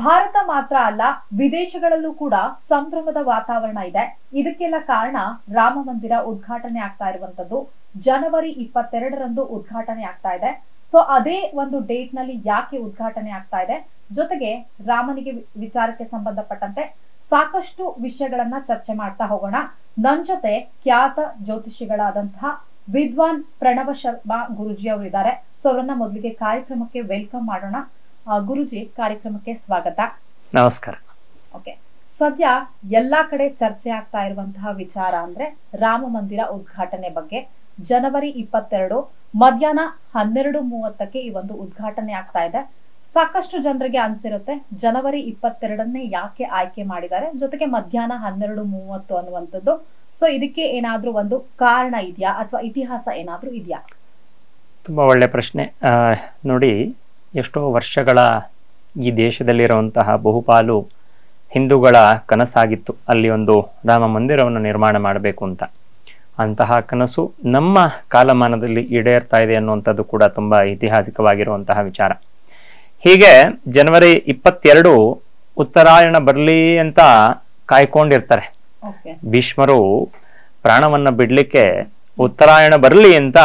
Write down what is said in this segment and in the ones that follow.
ಭಾರತ ಮಾತ್ರ ಅಲ್ಲ ವಿದೇಶಗಳಲ್ಲೂ ಕೂಡ ಸಂಭ್ರಮದ ವಾತಾವರಣ ಇದೆ ಇದಕ್ಕೆಲ್ಲ ಕಾರಣ ರಾಮ ಮಂದಿರ ಉದ್ಘಾಟನೆ ಆಗ್ತಾ ಇರುವಂತದ್ದು ಜನವರಿ ಇಪ್ಪತ್ತೆರಡರಂದು ಉದ್ಘಾಟನೆ ಆಗ್ತಾ ಇದೆ ಸೊ ಅದೇ ಒಂದು ಡೇಟ್ ನಲ್ಲಿ ಯಾಕೆ ಉದ್ಘಾಟನೆ ಆಗ್ತಾ ಇದೆ ಜೊತೆಗೆ ರಾಮನಿಗೆ ವಿ- ವಿಚಾರಕ್ಕೆ ಸಂಬಂಧಪಟ್ಟಂತೆ ಸಾಕಷ್ಟು ವಿಷಯಗಳನ್ನ ಚರ್ಚೆ ಮಾಡ್ತಾ ಹೋಗೋಣ ನನ್ ಜೊತೆ ಖ್ಯಾತ ಜ್ಯೋತಿಷಿಗಳಾದಂತಹ ವಿದ್ವಾನ್ ಪ್ರಣವ ಶರ್ಮಾ ಗುರುಜಿ ಅವರು ಇದ್ದಾರೆ ಸೊ ಅವರನ್ನ ಮೊದಲಿಗೆ ಕಾರ್ಯಕ್ರಮಕ್ಕೆ ವೆಲ್ಕಮ್ ಮಾಡೋಣ ಆ, ಗುರುಜಿ ಕಾರ್ಯಕ್ರಮಕ್ಕೆ ಸ್ವಾಗತ ನಮಸ್ಕಾರ ಓಕೆ ಸದ್ಯ ಎಲ್ಲಾ ಕಡೆ ಚರ್ಚೆ ಆಗ್ತಾ ಇರುವಂತಹ ವಿಚಾರ ಅಂದ್ರೆ ರಾಮ ಮಂದಿರ ಉದ್ಘಾಟನೆ ಬಗ್ಗೆ ಜನವರಿ ಇಪ್ಪತ್ತೆರಡು ಮಧ್ಯಾಹ್ನ ಹನ್ನೆರಡು ಮೂವತ್ತಕ್ಕೆ ಈ ಒಂದು ಉದ್ಘಾಟನೆ ಆಗ್ತಾ ಇದೆ ಸಾಕಷ್ಟು ಜನರಿಗೆ ಅನ್ಸಿರುತ್ತೆ ಜನವರಿ ಇಪ್ಪತ್ತೆರಡನ್ನೇ ಯಾಕೆ ಆಯ್ಕೆ ಮಾಡಿದ್ದಾರೆ ಜೊತೆಗೆ ಮಧ್ಯಾಹ್ನ ಹನ್ನೆರಡು ಮೂವತ್ತು ಅನ್ನುವಂಥದ್ದು ಸೊ ಇದಕ್ಕೆ ಏನಾದ್ರೂ ಒಂದು ಕಾರಣ ಇದೆಯಾ ಅಥವಾ ಇತಿಹಾಸ ಏನಾದ್ರೂ ಇದೆಯಾ ತುಂಬ ಒಳ್ಳೆ ಪ್ರಶ್ನೆ ಆ, ನೋಡಿ ಎಷ್ಟೋ ವರ್ಷಗಳ ಈ ದೇಶದಲ್ಲಿರುವಂತಹ ಬಹುಪಾಲು ಹಿಂದೂಗಳ ಕನಸಾಗಿತ್ತು ಅಲ್ಲಿ ಒಂದು ರಾಮ ಮಂದಿರವನ್ನು ನಿರ್ಮಾಣ ಮಾಡಬೇಕು ಅಂತ ಅಂತಹ ಕನಸು ನಮ್ಮ ಕಾಲಮಾನದಲ್ಲಿ ಈಡೇರ್ತಾ ಇದೆ ಅನ್ನುವಂಥದ್ದು ಕೂಡ ತುಂಬ ಐತಿಹಾಸಿಕವಾಗಿರುವಂತಹ ವಿಚಾರ ಹೀಗೆ ಜನವರಿ ಇಪ್ಪತ್ತೆರಡು ಉತ್ತರಾಯಣ ಬರಲಿ ಅಂತ ಕಾಯ್ಕೊಂಡಿರ್ತಾರೆ ಓಕೆ ಭೀಷ್ಮರು ಪ್ರಾಣವನ್ನ ಬಿಡ್ಲಿಕ್ಕೆ ಉತ್ತರಾಯಣ ಬರಲಿ ಅಂತ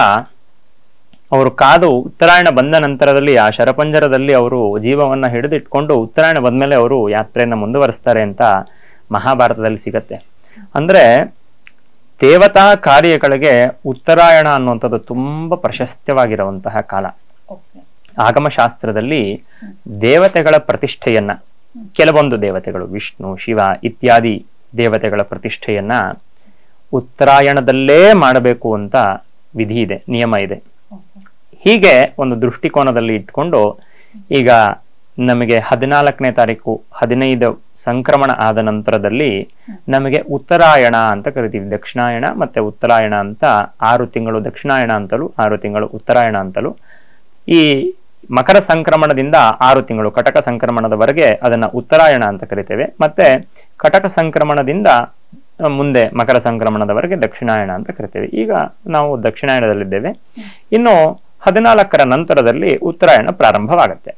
ಅವರು ಕಾದು ಉತ್ತರಾಯಣ ಬಂದ ನಂತರದಲ್ಲಿ ಆ ಶರಪಂಜರದಲ್ಲಿ ಅವರು ಜೀವವನ್ನ ಹಿಡಿದಿಟ್ಕೊಂಡು ಉತ್ತರಾಯಣ ಬಂದ್ಮೇಲೆ ಅವರು ಯಾತ್ರೆಯನ್ನ ಮುಂದುವರಿಸ್ತಾರೆ ಅಂತ ಮಹಾಭಾರತದಲ್ಲಿ ಸಿಗತ್ತೆ ಅಂದ್ರೆ ದೇವತಾ ಕಾರ್ಯಗಳಿಗೆ ಉತ್ತರಾಯಣ ಅನ್ನುವಂಥದ್ದು ತುಂಬಾ ಪ್ರಶಸ್ತ್ಯವಾಗಿರುವಂತಹ ಕಾಲ ಓಕೆ ಆಗಮಶಾಸ್ತ್ರದಲ್ಲಿ ದೇವತೆಗಳ ಪ್ರತಿಷ್ಠೆಯನ್ನ ಕೆಲವೊಂದು ದೇವತೆಗಳು ವಿಷ್ಣು ಶಿವ ಇತ್ಯಾದಿ ದೇವತೆಗಳ ಪ್ರತಿಷ್ಠೆಯನ್ನ ಉತ್ತರಾಯಣದಲ್ಲೇ ಮಾಡಬೇಕು ಅಂತ ವಿಧಿ ಇದೆ ನಿಯಮ ಇದೆ ಓಕೆ ಹೀಗೆ ಒಂದು ದೃಷ್ಟಿಕೋನದಲ್ಲಿ ಇಟ್ಕೊಂಡು ಈಗ ನಮಗೆ ಹದಿನಾಲ್ಕನೇ ತಾರೀಕು ಹದಿನೈದು ಸಂಕ್ರಮಣ ಆದ ನಂತರದಲ್ಲಿ ನಮಗೆ ಉತ್ತರಾಯಣ ಅಂತ ಕರಿತೀವಿ ದಕ್ಷಿಣಾಯಣ ಮತ್ತೆ ಉತ್ತರಾಯಣ ಅಂತ ಆರು ತಿಂಗಳು ದಕ್ಷಿಣಾಯಣ ಅಂತಲೂ ಆರು ತಿಂಗಳು ಉತ್ತರಾಯಣ ಅಂತಲೂ ಈ ಮಕರ ಸಂಕ್ರಮಣದಿಂದ ಆರು ತಿಂಗಳು ಕಟಕ ಸಂಕ್ರಮಣದವರೆಗೆ ಅದನ್ನ ಉತ್ತರಾಯಣ ಅಂತ ಕರಿತೇವೆ ಮತ್ತೆ ಕಟಕ ಸಂಕ್ರಮಣದಿಂದ ಆ, ಮುಂದೆ ಮಕರ ಸಂಕ್ರಮಣದವರೆಗೆ ದಕ್ಷಿಣಾಯಣ ಅಂತ ಕರಿತೇವೆ ಈಗ ನಾವು ದಕ್ಷಿಣಾಯಣದಲ್ಲಿದ್ದೇವೆ ಇನ್ನು ಹದಿನಾಲ್ಕರ ನಂತರದಲ್ಲಿ ಉತ್ತರಾಯಣ ಪ್ರಾರಂಭವಾಗತ್ತೆ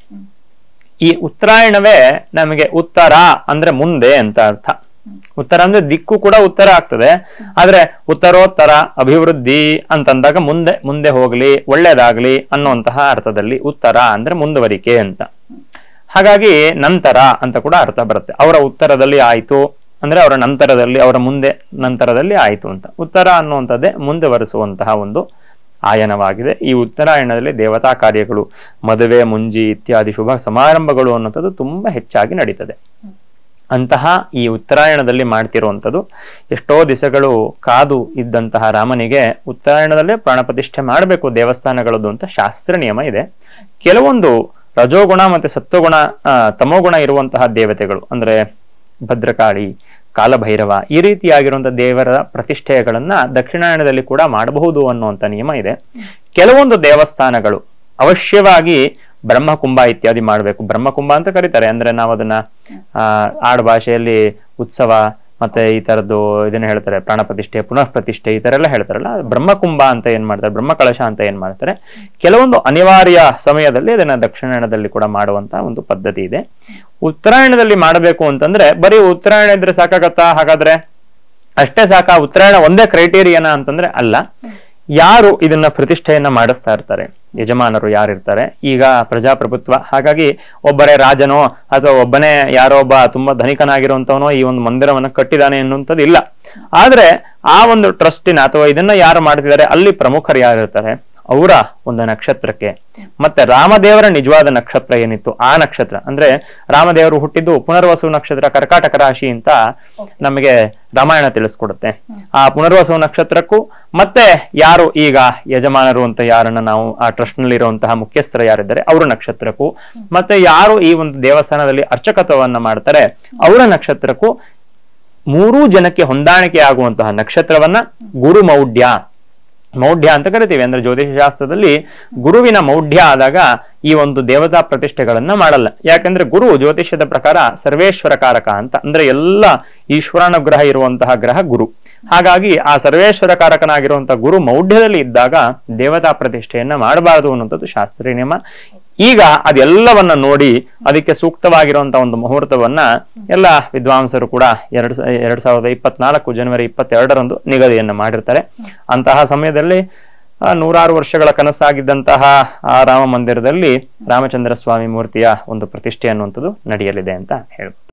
ಈ ಉತ್ತರಾಯಣವೇ ನಮಗೆ ಉತ್ತರ ಅಂದ್ರೆ ಮುಂದೆ ಅಂತ ಅರ್ಥ ಉತ್ತರ ಅಂದ್ರೆ ದಿಕ್ಕು ಕೂಡ ಉತ್ತರ ಆಗ್ತದೆ ಆದ್ರೆ ಉತ್ತರೋತ್ತರ ಅಭಿವೃದ್ಧಿ ಅಂತಂದಾಗ ಮುಂದೆ ಮುಂದೆ ಹೋಗ್ಲಿ ಒಳ್ಳೇದಾಗ್ಲಿ ಅನ್ನುವಂತಹ ಅರ್ಥದಲ್ಲಿ ಉತ್ತರ ಅಂದ್ರೆ ಮುಂದುವರಿಕೆ ಅಂತ ಹಾಗಾಗಿ ನಂತರ ಅಂತ ಕೂಡ ಅರ್ಥ ಬರುತ್ತೆ ಅವರ ಉತ್ತರದಲ್ಲಿ ಆಯ್ತು ಅಂದ್ರೆ ಅವರ ನಂತರದಲ್ಲಿ ಅವರ ಮುಂದೆ ನಂತರದಲ್ಲಿ ಆಯ್ತು ಅಂತ ಉತ್ತರ ಅನ್ನುವಂಥದ್ದೇ ಮುಂದುವರಿಸುವಂತಹ ಒಂದು ಆಯನವಾಗಿದೆ ಈ ಉತ್ತರಾಯಣದಲ್ಲಿ ದೇವತಾ ಕಾರ್ಯಗಳು ಮದುವೆ ಮುಂಜಿ ಇತ್ಯಾದಿ ಶುಭ ಸಮಾರಂಭಗಳು ಅನ್ನುವಂಥದ್ದು ತುಂಬಾ ಹೆಚ್ಚಾಗಿ ನಡೀತದೆ ಅಂತಹ ಈ ಉತ್ತರಾಯಣದಲ್ಲಿ ಮಾಡ್ತಿರುವಂಥದ್ದು ಎಷ್ಟೋ ದಿವಸಗಳು ಕಾದು ಇದ್ದಂತಹ ರಾಮನಿಗೆ ಉತ್ತರಾಯಣದಲ್ಲೇ ಪ್ರಾಣ ಪ್ರತಿಷ್ಠೆ ಮಾಡಬೇಕು ದೇವಸ್ಥಾನಗಳದ್ದು ಅಂತ ಶಾಸ್ತ್ರ ನಿಯಮ ಇದೆ ಕೆಲವೊಂದು ರಜೋಗುಣ ಮತ್ತೆ ಸತ್ವಗುಣ ಆ, ತಮೋಗುಣ ಇರುವಂತಹ ದೇವತೆಗಳು ಅಂದ್ರೆ ಭದ್ರಕಾಳಿ ಕಾಲಭೈರವ ಈ ರೀತಿಯಾಗಿರುವಂತಹ ದೇವರ ಪ್ರತಿಷ್ಠೆಗಳನ್ನ ದಕ್ಷಿಣಾಯಣದಲ್ಲಿ ಕೂಡ ಮಾಡಬಹುದು ಅನ್ನುವಂಥ ನಿಯಮ ಇದೆ ಕೆಲವೊಂದು ದೇವಸ್ಥಾನಗಳು ಅವಶ್ಯವಾಗಿ ಬ್ರಹ್ಮಕುಂಭ ಇತ್ಯಾದಿ ಮಾಡಬೇಕು ಬ್ರಹ್ಮಕುಂಭ ಅಂತ ಕರೀತಾರೆ ಅಂದ್ರೆ ನಾವು ಅದನ್ನ ಆ ಆಡು ಭಾಷೆಯಲ್ಲಿ ಉತ್ಸವ ಮತ್ತೆ ಈ ತರದ್ದು ಇದನ್ನ ಹೇಳ್ತಾರೆ ಪ್ರಾಣ ಪ್ರತಿಷ್ಠೆ ಪುನಃ ಪ್ರತಿಷ್ಠೆ ಈ ತರ ಎಲ್ಲ ಹೇಳ್ತಾರಲ್ಲ ಅದು ಬ್ರಹ್ಮಕುಂಭ ಅಂತ ಏನ್ ಮಾಡ್ತಾರೆ ಬ್ರಹ್ಮಕಳಶ ಅಂತ ಏನ್ ಮಾಡ್ತಾರೆ ಕೆಲವೊಂದು ಅನಿವಾರ್ಯ ಸಮಯದಲ್ಲಿ ಅದನ್ನ ದಕ್ಷಿಣಾಯಣದಲ್ಲಿ ಕೂಡ ಮಾಡುವಂತಹ ಒಂದು ಪದ್ಧತಿ ಇದೆ ಉತ್ತರಾಯಣದಲ್ಲಿ ಮಾಡಬೇಕು ಅಂತಂದ್ರೆ ಬರೀ ಉತ್ತರಾಯಣ ಇದ್ರೆ ಸಾಕಾಗತ್ತಾ ಹಾಗಾದ್ರೆ ಅಷ್ಟೇ ಸಾಕ ಉತ್ತರಾಯಣ ಒಂದೇ ಕ್ರೈಟೀರಿಯನ ಅಂತಂದ್ರೆ ಅಲ್ಲ ಯಾರು ಇದನ್ನ ಪ್ರತಿಷ್ಠೆಯನ್ನ ಮಾಡಿಸ್ತಾ ಇರ್ತಾರೆ ಯಜಮಾನರು ಯಾರಿರ್ತಾರೆ ಈಗ ಪ್ರಜಾಪ್ರಭುತ್ವ ಹಾಗಾಗಿ ಒಬ್ಬರೇ ರಾಜನೋ ಅಥವಾ ಒಬ್ಬನೇ ಯಾರೋ ಒಬ್ಬ ತುಂಬಾ ಧನಿಕನಾಗಿರುವಂತವನೋ ಈ ಒಂದು ಮಂದಿರವನ್ನ ಕಟ್ಟಿದಾನೆ ಅನ್ನುವಂಥದ್ದು ಇಲ್ಲ ಆದ್ರೆ ಆ ಒಂದು ಟ್ರಸ್ಟಿನ ಅಥವಾ ಇದನ್ನ ಯಾರು ಮಾಡ್ತಿದ್ದಾರೆ ಅಲ್ಲಿ ಪ್ರಮುಖರು ಯಾರಿರ್ತಾರೆ ಅವರ ಒಂದು ನಕ್ಷತ್ರಕ್ಕೆ ಮತ್ತೆ ರಾಮದೇವರ ನಿಜವಾದ ನಕ್ಷತ್ರ ಏನಿತ್ತು ಆ ನಕ್ಷತ್ರ ಅಂದ್ರೆ ರಾಮದೇವರು ಹುಟ್ಟಿದ್ದು ಪುನರ್ವಸು ನಕ್ಷತ್ರ ಕರ್ಕಾಟಕ ರಾಶಿ ಅಂತ ನಮಗೆ ರಾಮಾಯಣ ತಿಳಿಸ್ಕೊಡುತ್ತೆ ಆ ಪುನರ್ವಸು ನಕ್ಷತ್ರಕ್ಕೂ ಮತ್ತೆ ಯಾರು ಈಗ ಯಜಮಾನರು ಅಂತ ಯಾರನ್ನ ನಾವು ಆ ಟ್ರಸ್ಟ್ ನಲ್ಲಿ ಇರುವಂತಹ ಮುಖ್ಯಸ್ಥರು ಯಾರಿದ್ದಾರೆ ಅವರ ನಕ್ಷತ್ರಕ್ಕೂ ಮತ್ತೆ ಯಾರು ಈ ಒಂದು ದೇವಸ್ಥಾನದಲ್ಲಿ ಅರ್ಚಕತ್ವವನ್ನ ಮಾಡ್ತಾರೆ ಅವರ ನಕ್ಷತ್ರಕ್ಕೂ ಮೂರೂ ಜನಕ್ಕೆ ಹೊಂದಾಣಿಕೆ ಆಗುವಂತಹ ನಕ್ಷತ್ರವನ್ನ ಗುರು ಮೌಢ್ಯ ಮೌಢ್ಯ ಅಂತ ಕರಿತೀವಿ ಅಂದ್ರೆ ಜ್ಯೋತಿಷ ಶಾಸ್ತ್ರದಲ್ಲಿ ಗುರುವಿನ ಮೌಢ್ಯ ಆದಾಗ ಈ ಒಂದು ದೇವತಾ ಪ್ರತಿಷ್ಠೆಗಳನ್ನ ಮಾಡಲ್ಲ ಯಾಕಂದ್ರೆ ಗುರು ಜ್ಯೋತಿಷ್ಯದ ಪ್ರಕಾರ ಸರ್ವೇಶ್ವರ ಕಾರಕ ಅಂತ ಅಂದ್ರೆ ಎಲ್ಲ ಈಶ್ವರಾನುಗ್ರಹ ಇರುವಂತಹ ಗ್ರಹ ಗುರು ಹಾಗಾಗಿ ಆ ಸರ್ವೇಶ್ವರ ಕಾರಕನಾಗಿರುವಂತಹ ಗುರು ಮೌಢ್ಯದಲ್ಲಿ ಇದ್ದಾಗ ದೇವತಾ ಪ್ರತಿಷ್ಠೆಯನ್ನ ಮಾಡಬಾರದು ಅನ್ನುವಂಥದ್ದು ಶಾಸ್ತ್ರೀಯ ನಿಯಮ ಈಗ ಅದೆಲ್ಲವನ್ನ ನೋಡಿ ಅದಕ್ಕೆ ಸೂಕ್ತವಾಗಿರುವಂತ ಒಂದು ಮುಹೂರ್ತವನ್ನ ಎಲ್ಲ ವಿದ್ವಾಂಸರು ಕೂಡ ಎರಡ್ ಸ- ಎರಡ್ ಸಾವಿರದ ಇಪ್ಪತ್ನಾಲ್ಕು ಜನವರಿ ಇಪ್ಪತ್ತೆರಡರಂದು ನಿಗದಿಯನ್ನು ಮಾಡಿರ್ತಾರೆ ಅಂತಹ ಸಮಯದಲ್ಲಿ ಆ, ನೂರಾರು ವರ್ಷಗಳ ಕನಸಾಗಿದ್ದಂತಹ ಆ ರಾಮ ಮಂದಿರದಲ್ಲಿ ರಾಮಚಂದ್ರ ಸ್ವಾಮಿ ಮೂರ್ತಿಯ ಒಂದು ಪ್ರತಿಷ್ಠೆ ಅನ್ನುವಂಥದ್ದು ನಡೆಯಲಿದೆ ಅಂತ ಹೇಳ್ಬೋದು